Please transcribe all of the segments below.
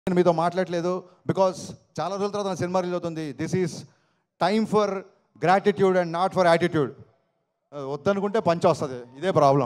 నేను మీతో మాట్లాడలేదు బికాస్ చాలా రోజుల తర్వాత నా సినిమా రిలీజ్ అవుతుంది this is time for gratitude and not for attitude వద్దనుకుంటే పంచ వస్తుంది ఇదే ప్రాబ్లం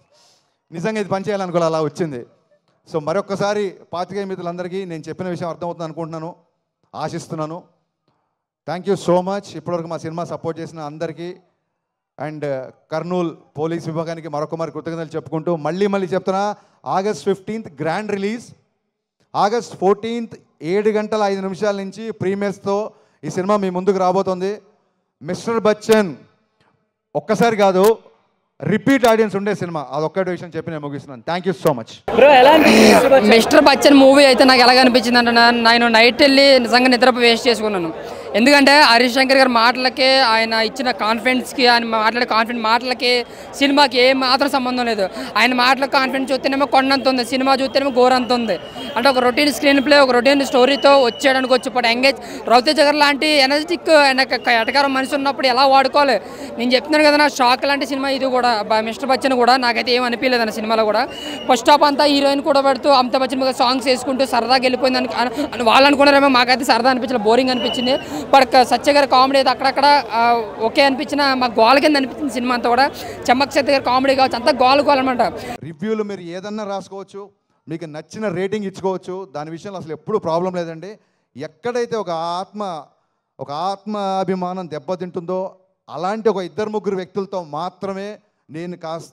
నిజంగా ఇది పనిచేయాలనుకోవాలి అలా వచ్చింది సో మరొక్కసారి పాతికేయ మిత్రులందరికీ నేను చెప్పిన విషయం అర్థమవుతుంది అనుకుంటున్నాను ఆశిస్తున్నాను థ్యాంక్ యూ సో మచ్ ఇప్పటివరకు మా సినిమా సపోర్ట్ చేసిన అందరికీ అండ్ కర్నూల్ పోలీస్ విభాగానికి మరొక మరి కృతజ్ఞతలు చెప్పుకుంటూ మళ్ళీ మళ్ళీ చెప్తున్నా August fifteenth grand release August fourteenth ఏడు గంటల ఐదు నిమిషాల నుంచి ప్రీమియర్స్తో ఈ సినిమా మీ ముందుకు రాబోతోంది మిస్టర్ బచ్చన్ ఒక్కసారి కాదు రిపీట్ ఆడియన్స్ ఉండే సినిమా అదొక్కటి విషయం చెప్పి నేను ముగిస్తున్నాను thank you so much bro ఎలా అనిపించింది మిస్టర్ బచ్చన్ మూవీ అయితే నాకు ఎలాగ అనిపించింది అంటే నేను నైట్ వెళ్ళి నిజంగా నిద్ర వేస్ట్ చేసుకున్నాను ఎందుకంటే హరీష్ శంకర్ గారి మాటలకి ఆయన ఇచ్చిన కాన్ఫిడెన్స్కి ఆయన మాట్లాడే కాన్ఫిడెంట్ మాటలకి సినిమాకి ఏ మాత్రం సంబంధం లేదు ఆయన మాటలకు కాన్ఫిడెన్స్ చూస్తేనేమో కొండంత ఉంది సినిమా చూస్తేనేమో ఘోరంత ఉంది అంటే ఒక రొటీన్ స్క్రీన్ ప్లే ఒక రొటీన్ స్టోరీతో వచ్చాడనుకో వచ్చి ఇప్పుడు ఎంగేజ్ రవితేజ గారు లాంటి ఎనర్జెటిక్ ఎటకారం మనిషి ఉన్నప్పుడు ఎలా వాడుకోవాలి నేను చెప్తున్నాను కదా నా షాక్ లాంటి సినిమా ఇది కూడా బ- మిస్టర్ బచ్చన్ కూడా నాకైతే ఏం అనిపించలేదు అన్న సినిమాలో కూడా ఫస్ట్ హాఫ్ అంతా హీరోయిన్ కూడా పెడుతూ అమితాబ్ బచ్చన్ మీద సాంగ్స్ వేసుకుంటూ సరదాగా వెళ్ళిపోయింది అని అని- అని వాళ్ళు అనుకున్నారేమో మాకైతే సరదా అనిపించలేదు బోరింగ్ అనిపించింది బట్ సత్య గారి కామెడీ అయితే అక్కడక్కడ ఆ, ఓకే అనిపించిన మా గోల కింద అనిపించింది సినిమా అంతా కూడా చెమ్మక్ సత్య గారి కామెడీ కావచ్చు అంతా గోల గోల అనమాట రివ్యూలు మీరు ఏదన్నా రాసుకోవచ్చు మీకు నచ్చిన రేటింగ్ ఇచ్చుకోవచ్చు దాని విషయంలో అసలు ఎప్పుడూ ప్రాబ్లం లేదండి ఎక్కడైతే ఒక ఆత్మ ఒక ఆత్మ అభిమానం దెబ్బతింటుందో అలాంటి ఒక ఇద్దరు ముగ్గురు వ్యక్తులతో మాత్రమే నేను కాస్త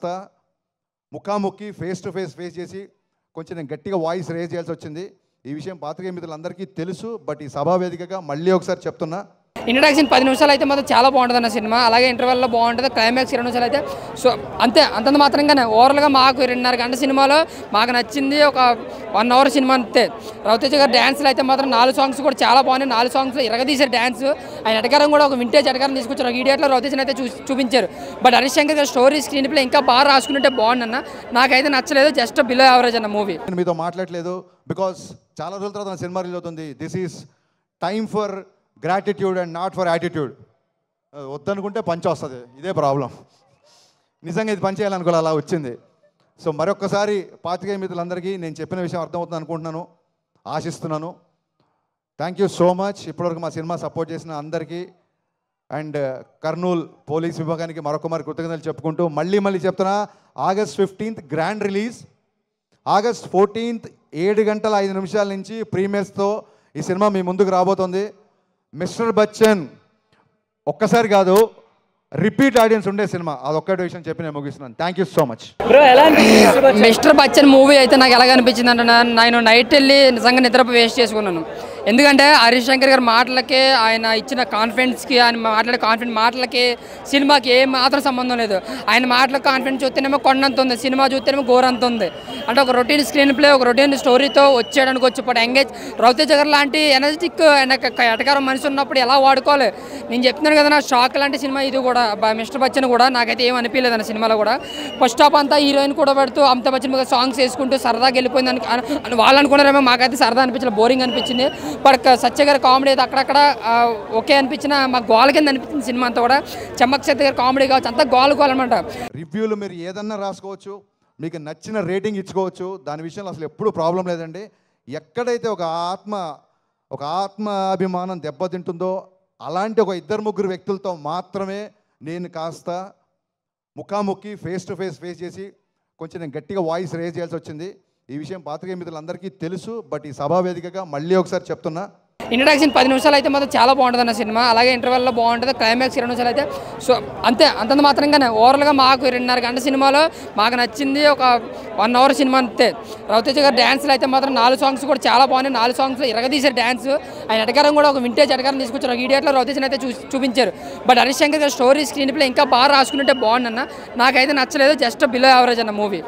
ముఖాముఖి ఫేస్ టు ఫేస్ ఫేస్ చేసి కొంచెం నేను గట్టిగా వాయిస్ రేజ్ చేయాల్సి వచ్చింది ఈ విషయం పాత్రికేయ మిత్రులందరికీ తెలుసు బట్ ఈ సభా వేదికగా మళ్ళీ ఒకసారి చెప్తున్నా ఇంట్రడక్షన్ పది నిమిషాలు అయితే మాత్రం చాలా బాగుంటుంది అన్న సినిమా అలాగే ఇంటర్వెల్లో బాగుంటుంది క్లైమాక్స్ ఇరవై నిమిషాలు అయితే సో అంతే అంతంత మాత్రంగానే ఓవరాల్గా మాకు రెండున్నర గంట సినిమాలో మాకు నచ్చింది ఒక వన్ అవర్ సినిమా అంతే రవితేజ గారి డ్యాన్స్లు అయితే మాత్రం నాలుగు సాంగ్స్ కూడా చాలా బాగున్నాయి నాలుగు సాంగ్స్లో ఇరగదీసే డ్యాన్స్ ఆయన ఎటకారం కూడా ఒక వింటేజ్ ఎటకారం తీసుకొచ్చారు ఒక ఇడియట్లో రవితేజని అయితే చూ చూపించారు బట్ హరీష్ శంకర్ గారి స్టోరీ స్క్రీన్ ప్లే ఇంకా బాగా రాసుకుంటే బాగుందన్న నాకైతే నచ్చలేదు జస్ట్ బిలో యావరేజ్ అన్న మూవీ నేను మీతో మాట్లాడలేదు బికాస్ చాలా రోజుల తర్వాత నా సినిమా రిలీజ్ అవుతుంది this is time for gratitude and not for attitude వద్దనుకుంటే పంచ వస్తుంది ఇదే ప్రాబ్లం నిజంగా ఇది పనిచేయాలనుకోవాలి అలా వచ్చింది సో మరొక్కసారి పాతికేయ మిత్రులందరికీ నేను చెప్పిన విషయం అర్థమవుతుంది అనుకుంటున్నాను ఆశిస్తున్నాను థ్యాంక్ యూ సో మచ్ ఇప్పటివరకు మా సినిమా సపోర్ట్ చేసిన అందరికీ అండ్ కర్నూల్ పోలీస్ విభాగానికి మరొక మరి కృతజ్ఞతలు చెప్పుకుంటూ మళ్ళీ మళ్ళీ చెప్తున్నా August fifteenth grand release August fourteenth ఏడు గంటల ఐదు నిమిషాల నుంచి ప్రీమియర్స్తో ఈ సినిమా మీ ముందుకు రాబోతోంది మిస్టర్ బచ్చన్ ఒక్కసారి కాదు రిపీట్ ఆడియన్స్ ఉండే సినిమా అదొక్కటి విషయం చెప్పి నేను ముగిస్తున్నాను thank you so much bro ఎలా అనిపించింది మిస్టర్ బచ్చన్ మూవీ అయితే నాకు ఎలాగ అనిపించింది అంటే నేను నైట్ వెళ్ళి నిజంగా నిద్ర వేస్ట్ చేసుకున్నాను ఎందుకంటే హరీష్ శంకర్ గారి మాటలకి ఆయన ఇచ్చిన కాన్ఫిడెన్స్కి ఆయన మాట్లాడే కాన్ఫిడెంట్ మాటలకి సినిమాకి ఏ మాత్రం సంబంధం లేదు ఆయన మాటలకు కాన్ఫిడెన్స్ చూస్తేనేమో కొండంత ఉంది సినిమా చూస్తేనేమో ఘోరంత ఉంది అంటే ఒక రొటీన్ స్క్రీన్ ప్లే ఒక రొటీన్ స్టోరీతో వచ్చాడనుకో వచ్చి ఇప్పుడు ఎంగేజ్ రవితేజ గారు లాంటి ఎనర్జెటిక్ ఎటకారం మనిషి ఉన్నప్పుడు ఎలా వాడుకోవాలి నేను చెప్తున్నాను కదా నా షాక్ లాంటి సినిమా ఇది కూడా బ- మిస్టర్ బచ్చన్ కూడా నాకైతే ఏం అనిపించలేదు అన్న సినిమాలో కూడా ఫస్ట్ హాఫ్ అంతా హీరోయిన్ కూడా పెడుతూ అమితాబ్ బచ్చన్ మీద సాంగ్స్ వేసుకుంటూ సరదాగా వెళ్ళిపోయింది అని అని- అని వాళ్ళు అనుకున్నారేమో మాకైతే సరదా అనిపించలేదు బోరింగ్ అనిపించింది బట్ సత్య గారి కామెడీ అయితే అక్కడక్కడ ఆ, ఓకే అనిపించిన మా గోల కింద అనిపించింది సినిమా అంతా కూడా చెమ్మక్ సత్య గారి కామెడీ కావచ్చు అంతా గోల గోల అనమాట రివ్యూలు మీరు ఏదన్నా రాసుకోవచ్చు మీకు నచ్చిన రేటింగ్ ఇచ్చుకోవచ్చు దాని విషయంలో అసలు ఎప్పుడూ ప్రాబ్లం లేదండి ఎక్కడైతే ఒక ఆత్మ ఒక ఆత్మ అభిమానం దెబ్బతింటుందో అలాంటి ఒక ఇద్దరు ముగ్గురు వ్యక్తులతో మాత్రమే నేను కాస్త ముఖాముఖి ఫేస్ టు ఫేస్ ఫేస్ చేసి కొంచెం నేను గట్టిగా వాయిస్ రేజ్ చేయాల్సి వచ్చింది ఈ విషయం పాత్రికేయ మిత్రులందరికీ తెలుసు బట్ ఈ సభా వేదికగా మళ్ళీ ఒకసారి చెప్తున్నా ఇంట్రడక్షన్ పది నిమిషాలు అయితే మాత్రం చాలా బాగుంటుంది అన్న సినిమా అలాగే ఇంటర్వెల్లో బాగుంటుంది క్లైమాక్స్ ఇరవై నిమిషాలు అయితే సో అంతే అంతంత మాత్రంగానే ఓవరాల్గా మాకు రెండున్నర గంట సినిమాలో మాకు నచ్చింది ఒక వన్ అవర్ సినిమా అంతే రవితేజ గారి డ్యాన్స్లు అయితే మాత్రం నాలుగు సాంగ్స్ కూడా చాలా బాగున్నాయి నాలుగు సాంగ్స్లో ఇరగదీసే డ్యాన్స్ ఆయన ఎటకారం కూడా ఒక వింటేజ్ ఎటకారం తీసుకొచ్చారు ఒక ఇడియట్లో రవితేజని అయితే చూ చూపించారు బట్ హరీష్ శంకర్ గారి స్టోరీ స్క్రీన్ ప్లే ఇంకా బాగా రాసుకుంటే బాగుందన్న నాకైతే నచ్చలేదు జస్ట్ బిలో యావరేజ్ అన్న మూవీ